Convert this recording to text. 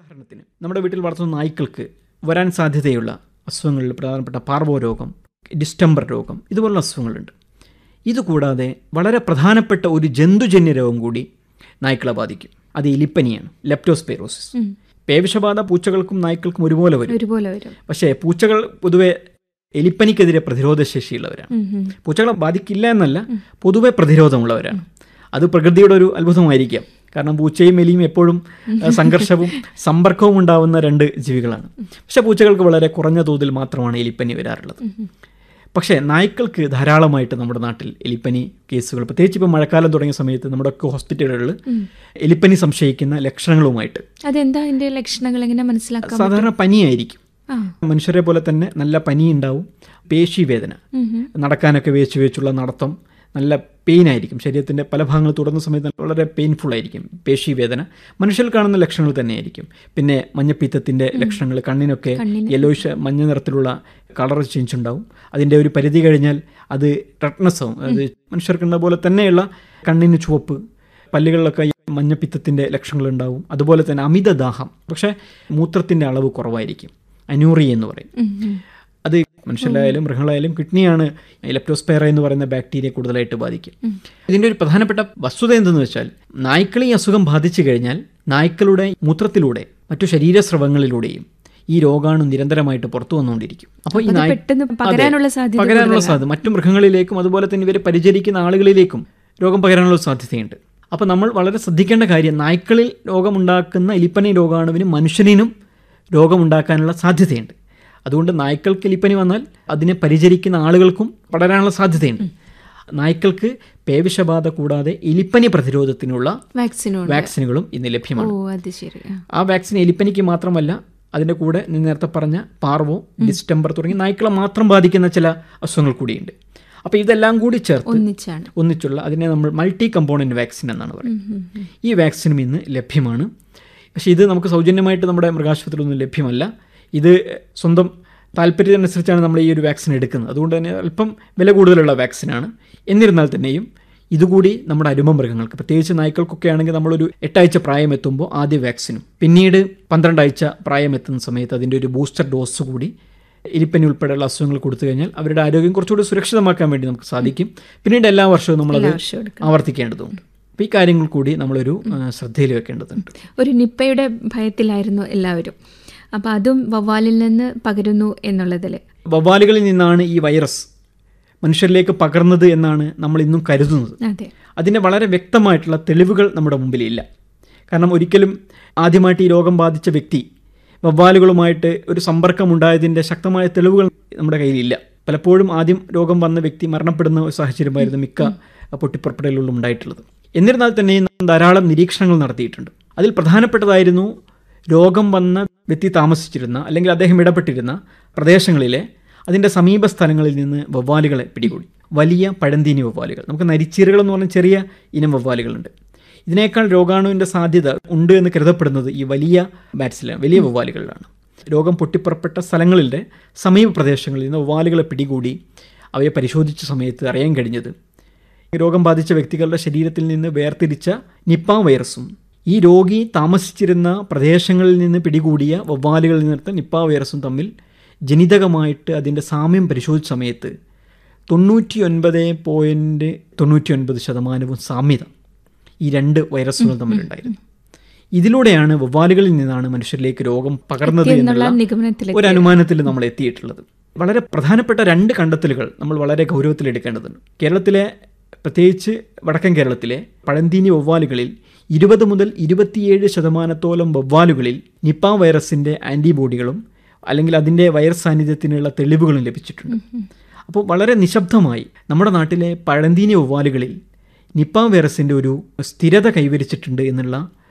ഉദാഹരണത്തിന് നമ്മുടെ വീട്ടിൽ വളർത്തുന്ന നായ്ക്കൾക്ക് വരാൻ സാധ്യതയുള്ള അസുഖങ്ങളിൽ പ്രധാനപ്പെട്ട പാർവോ രോഗം ഡിസ്റ്റംബർ രോഗം ഇതുപോലുള്ള അസുഖങ്ങളുണ്ട് ഇതുകൂടാതെ വളരെ പ്രധാനപ്പെട്ട ഒരു ജന്തുജന്യ രോഗം കൂടി നായ്ക്കളെ ബാധിക്കും അത് എലിപ്പനിയാണ് ലെപ്റ്റോസ്പൈറോസിസ് പേവിഷബാധ പൂച്ചകൾക്കും നായ്ക്കൾക്കും ഒരുപോലെ വരും ഒരുപോലെ വരും പക്ഷേ പൂച്ചകൾ പൊതുവെ എലിപ്പനിക്കെതിരെ പ്രതിരോധശേഷിയുള്ളവരാണ് ഉം, ഉം. പൂച്ചകളെ ബാധിക്കില്ല എന്നല്ല പൊതുവെ പ്രതിരോധമുള്ളവരാണ് അത് പ്രകൃതിയുടെ ഒരു അത്ഭുതമായിരിക്കാം കാരണം പൂച്ചയും എലിയും എപ്പോഴും ഏഹ്, സംഘർഷവും സമ്പർക്കവും ഉണ്ടാവുന്ന രണ്ട് ജീവികളാണ് പക്ഷേ പൂച്ചകൾക്ക് വളരെ കുറഞ്ഞ തോതിൽ മാത്രമാണ് എലിപ്പനി വരാറുള്ളത് പക്ഷേ നായ്ക്കൾക്ക് ധാരാളമായിട്ട് നമ്മുടെ നാട്ടിൽ എലിപ്പനി കേസുകൾ പ്രത്യേകിച്ച് ഇപ്പോൾ മഴക്കാലം തുടങ്ങിയ സമയത്ത് നമ്മുടെ ഒക്കെ ഹോസ്പിറ്റലുകളിൽ എലിപ്പനി സംശയിക്കുന്ന ലക്ഷണങ്ങളുമായിട്ട് അതെന്താ അതിന്റെ ലക്ഷണങ്ങൾ എങ്ങനെ മനസ്സിലാക്കാം സാധാരണ പനിയായിരിക്കും ആ മനുഷ്യരെ പോലെ തന്നെ നല്ല പനി ഉണ്ടാവും പേശി വേദന ഉം, ഉം. നടക്കാനൊക്കെ വേച്ച് വേച്ചുള്ള നടത്തം നല്ല പെയിൻ ആയിരിക്കും ശരീരത്തിൻ്റെ പല ഭാഗങ്ങൾ തുടർന്ന സമയത്ത് വളരെ പെയിൻഫുൾ ആയിരിക്കും പേശി വേദന മനുഷ്യരിൽ കാണുന്ന ലക്ഷണങ്ങൾ തന്നെയായിരിക്കും പിന്നെ മഞ്ഞപ്പിത്തത്തിൻ്റെ ലക്ഷണങ്ങൾ കണ്ണിനൊക്കെ യെല്ലോയിഷ് മഞ്ഞ നിറത്തിലുള്ള കളർ ചേഞ്ച് ഉണ്ടാവും അതിൻ്റെ ഒരു പരിധി കഴിഞ്ഞാൽ അത് റെഡ്നസ് ആവും അത് മനുഷ്യർക്കുള്ള പോലെ തന്നെയുള്ള കണ്ണിന് ചുവപ്പ് പല്ലുകളിലൊക്കെ ഈ മഞ്ഞപ്പിത്തത്തിൻ്റെ ലക്ഷണങ്ങൾ ഉണ്ടാവും അതുപോലെ തന്നെ അമിതദാഹം പക്ഷേ മൂത്രത്തിൻ്റെ അളവ് കുറവായിരിക്കും അനൂറി എന്ന് പറയും ഉം, ഉം. അത് മനുഷ്യരായാലും മൃഗങ്ങളായാലും കിഡ്നിയാണ് ലെപ്റ്റോസ്പൈറ എന്ന് പറയുന്ന ബാക്ടീരിയ കൂടുതലായിട്ട് ബാധിക്കും ഇതിൻ്റെ ഒരു പ്രധാനപ്പെട്ട വസ്തുത എന്തെന്ന് വെച്ചാൽ നായ്ക്കളെ ഈ അസുഖം ബാധിച്ചു കഴിഞ്ഞാൽ നായ്ക്കളുടെ മൂത്രത്തിലൂടെ മറ്റു ശരീരസ്രവങ്ങളിലൂടെയും ഈ രോഗാണു നിരന്തരമായിട്ട് പുറത്തു വന്നുകൊണ്ടിരിക്കും അപ്പോൾ ഈ അത് നായ് പെട്ടെന്ന് അതെ, പകരാനുള്ള സാധ്യത പകരാനുള്ള സാധ്യത മറ്റു മൃഗങ്ങളിലേക്കും അതുപോലെ തന്നെ ഇവരെ പരിചരിക്കുന്ന ആളുകളിലേക്കും രോഗം പകരാനുള്ള സാധ്യതയുണ്ട് അപ്പോൾ നമ്മൾ വളരെ ശ്രദ്ധിക്കേണ്ട കാര്യം നായ്ക്കളിൽ രോഗമുണ്ടാക്കുന്ന എലിപ്പനി രോഗാണുവിനും മനുഷ്യനിനും രോഗമുണ്ടാക്കാനുള്ള സാധ്യതയുണ്ട് അതുകൊണ്ട് നായ്ക്കൾക്ക് എലിപ്പനി വന്നാൽ അതിനെ പരിചരിക്കുന്ന ആളുകൾക്കും പടരാനുള്ള സാധ്യതയുണ്ട് നായ്ക്കൾക്ക് പേവിഷബാധ കൂടാതെ എലിപ്പനി പ്രതിരോധത്തിനുള്ള വാക്സിനും ഉണ്ട്. വാക്സിനുകളും ഇന്ന് ലഭ്യമാണ് ഓ അത് ശരി ആ. ആ വാക്സിൻ എലിപ്പനിക്ക് മാത്രമല്ല അതിൻ്റെ കൂടെ ഞാൻ നേരത്തെ പറഞ്ഞ പാർവോ ഡിസ്റ്റംബർ തുടങ്ങി നായ്ക്കളെ മാത്രം ബാധിക്കുന്ന ചില അസുഖങ്ങൾ കൂടിയുണ്ട് അപ്പോൾ ഇതെല്ലാം കൂടി ചേർത്ത് ഒന്നിച്ചാണ് ഒന്നിച്ചുള്ള അതിനെ നമ്മൾ മൾട്ടി കമ്പോണൻറ്റ് വാക്സിൻ എന്നാണ് പറയുന്നത് ഈ വാക്സിനും ഇന്ന് ലഭ്യമാണ് പക്ഷേ ഇത് നമുക്ക് സൗജന്യമായിട്ട് നമ്മുടെ മൃഗാശുപത്രിയിലൊന്നും ലഭ്യമല്ല ഇത് സ്വന്തം താല്പര്യമനുസരിച്ചാണ് നമ്മൾ ഈ ഒരു വാക്സിൻ എടുക്കുന്നത് അതുകൊണ്ട് തന്നെ അല്പം വില കൂടുതലുള്ള വാക്സിനാണ് എന്നിരുന്നാൽ തന്നെയും ഇതുകൂടി നമ്മുടെ അരുമ മൃഗങ്ങൾക്ക് പ്രത്യേകിച്ച് നായ്ക്കൾക്കൊക്കെ ആണെങ്കിൽ നമ്മളൊരു എട്ടാഴ്ച പ്രായം എത്തുമ്പോൾ ആദ്യ വാക്സിനും പിന്നീട് പന്ത്രണ്ടാഴ്ച പ്രായം എത്തുന്ന സമയത്ത് അതിൻ്റെ ഒരു ബൂസ്റ്റർ ഡോസ് കൂടി എലിപ്പനി ഉൾപ്പെടെയുള്ള അസുഖങ്ങൾ കൊടുത്തു കഴിഞ്ഞാൽ അവരുടെ ആരോഗ്യം കുറച്ചുകൂടി സുരക്ഷിതമാക്കാൻ വേണ്ടി നമുക്ക് സാധിക്കും പിന്നീട് എല്ലാ വർഷവും നമ്മളത് വർഷവും എടുക്കണം. ആവർത്തിക്കേണ്ടതുണ്ട് അപ്പോൾ ഈ കാര്യങ്ങൾ കൂടി നമ്മളൊരു ആ, ശ്രദ്ധയിൽ വെക്കേണ്ടതുണ്ട് ഒരു നിപ്പയുടെ ഭയത്തിലായിരുന്നു എല്ലാവരും അപ്പോൾ അതും വവ്വാലിൽ നിന്ന് പകരുന്നു എന്നുള്ളതിൽ വവ്വാലുകളിൽ നിന്നാണ് ഈ വൈറസ് മനുഷ്യരിലേക്ക് പകർന്നത് എന്നാണ് നമ്മൾ ഇന്നും കരുതുന്നത് അതെ അതിൻ്റെ വളരെ വ്യക്തമായിട്ടുള്ള തെളിവുകൾ നമ്മുടെ മുമ്പിലില്ല കാരണം ഒരിക്കലും ആദ്യമായിട്ട് ഈ രോഗം ബാധിച്ച വ്യക്തി വവ്വാലുകളുമായിട്ട് ഒരു സമ്പർക്കമുണ്ടായതിൻ്റെ ശക്തമായ തെളിവുകൾ നമ്മുടെ കയ്യിലില്ല പലപ്പോഴും ആദ്യം രോഗം വന്ന വ്യക്തി മരണപ്പെടുന്ന ഒരു സാഹചര്യമായിരുന്നു മിക്ക പൊട്ടിപ്പുറപ്പെടലുകളിലും ഉണ്ടായിട്ടുള്ളത് എന്നിരുന്നാൽ തന്നെയും നാം ധാരാളം നിരീക്ഷണങ്ങൾ നടത്തിയിട്ടുണ്ട് അതിൽ പ്രധാനപ്പെട്ടതായിരുന്നു രോഗം വന്ന വ്യക്തി താമസിച്ചിരുന്ന അല്ലെങ്കിൽ അദ്ദേഹം ഇടപെട്ടിരുന്ന പ്രദേശങ്ങളിലെ അതിൻ്റെ സമീപ സ്ഥലങ്ങളിൽ നിന്ന് വവ്വാലുകളെ പിടികൂടി വലിയ പഴന്തീനി വവ്വാലുകൾ നമുക്ക് നരിച്ചീറുകൾ എന്ന് പറഞ്ഞ ചെറിയ ഇനം വവ്വാലുകളുണ്ട് ഇതിനേക്കാൾ രോഗാണുവിൻ്റെ സാധ്യത ഉണ്ട് എന്ന് കരുതപ്പെടുന്നത് ഈ വലിയ ബാറ്റ്സിലാണ് വലിയ വവ്വാലുകളിലാണ് രോഗം പൊട്ടിപ്പുറപ്പെട്ട സ്ഥലങ്ങളിലെ സമീപ പ്രദേശങ്ങളിൽ നിന്ന് വവ്വാലുകളെ പിടികൂടി അവയെ പരിശോധിച്ച സമയത്ത് അറിയാൻ കഴിഞ്ഞത് രോഗം ബാധിച്ച വ്യക്തികളുടെ ശരീരത്തിൽ നിന്ന് വേർതിരിച്ച നിപ്പ വൈറസും ഈ രോഗി താമസിച്ചിരുന്ന പ്രദേശങ്ങളിൽ നിന്ന് പിടികൂടിയ വവ്വാലുകളിൽ നിന്നെടുത്ത നിപ്പ വൈറസും തമ്മിൽ ജനിതകമായിട്ട് അതിൻ്റെ സാമ്യം പരിശോധിച്ച സമയത്ത് തൊണ്ണൂറ്റി ഒൻപത് പോയിൻറ്റ് തൊണ്ണൂറ്റി ഒൻപത് ശതമാനവും സാമ്യത ഈ രണ്ട് വൈറസുകൾ തമ്മിലുണ്ടായിരുന്നു ഇതിലൂടെയാണ് വവ്വാലുകളിൽ നിന്നാണ് മനുഷ്യരിലേക്ക് രോഗം പകർന്നത് എന്നുള്ള എന്നുള്ള നിഗമനത്തിൽ ഒരു അനുമാനത്തിൽ നമ്മൾ എത്തിയിട്ടുള്ളത് വളരെ പ്രധാനപ്പെട്ട രണ്ട് കണ്ടെത്തലുകൾ നമ്മൾ വളരെ ഗൗരവത്തിലെടുക്കേണ്ടതുണ്ട് കേരളത്തിലെ പ്രത്യേകിച്ച് വടക്കൻ കേരളത്തിലെ പഴന്തീനി വവ്വാലുകളിൽ ഇരുപത് മുതൽ ഇരുപത്തിയേഴ് ശതമാനത്തോളം വവ്വാലുകളിൽ നിപ്പ വൈറസിൻ്റെ ആൻറ്റിബോഡികളും അല്ലെങ്കിൽ അതിൻ്റെ വൈറസ് സാന്നിധ്യത്തിനുള്ള തെളിവുകളും ലഭിച്ചിട്ടുണ്ട് അപ്പോൾ വളരെ നിശബ്ദമായി നമ്മുടെ നാട്ടിലെ പഴന്തീനി വവ്വാലുകളിൽ നിപ്പ വൈറസിൻ്റെ ഒരു സ്ഥിരത കൈവരിച്ചിട്ടുണ്ട് എന്നുള്ള